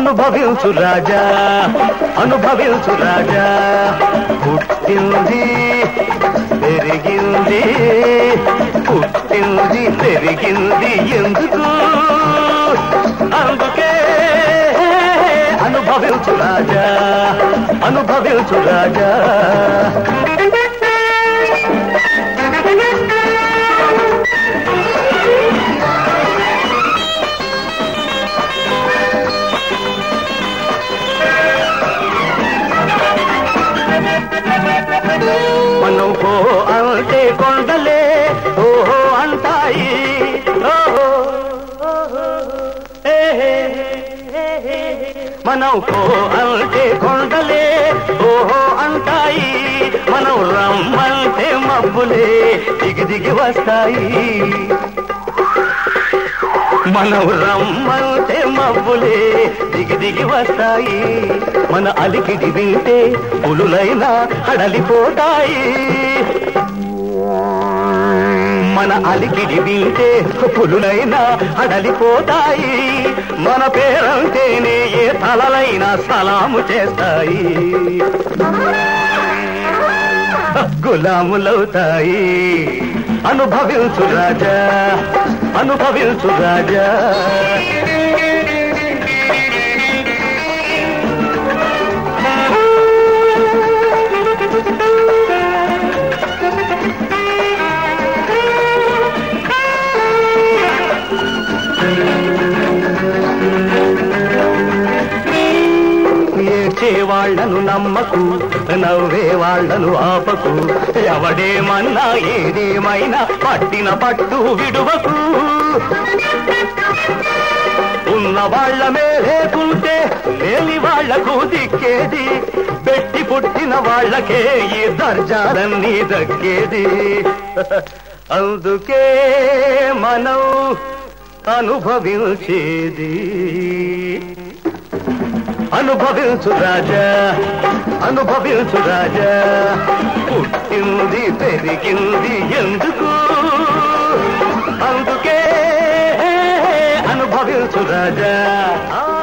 అనుభవించు రాజా అనుభవించు రాజా పుట్టింది పెరిగింది పుట్టింది పెరిగింది ఎందుకు అందుకే అనుభవించు రాజా అనుభవించు రాజా మనం పో అంటే కొండలే ఓహో అంటాయి ఓహో ఓహో, ఏ హే, ఏ హే. మనం పో అంటే కొండలే ఓహో అంటాయి మనం రమ్మంటే మబ్బులే దిగి దిగి వస్తాయి మనం రమ్మంటే మబ్బులే దిగి దిగి వస్తాయి మన అలికిడి వింటే పులులైనా హడలిపోతాయి మన అలికిడి వింటే పులులైనా హడలిపోతాయి మన పేరంటేనే ఏ తలలైనా సలాము చేస్తాయి గులాములవుతాయి అనుభవించు రాజా అనుభవించు రాజా ఏడ్చే వాళ్లను నమ్మకు నవ్వే వాళ్లను ఆపకు ఎవడేమన్నా ఏదేమైనా పట్టిన పట్టు విడువకు ఉన్న వాళ్ళ మేలేకుంటే లేని వాళ్లకు దిక్కేది పెట్టి పుట్టిన వాళ్ళకే ఈ దర్జాలన్నీ దక్కేది అందుకే మనం అనుభవించేది అనుభవించు రాజా అనుభవించు రాజా పుట్టింది పెరిగింది ఎందుకు అందుకే అనుభవించు రాజా ఆ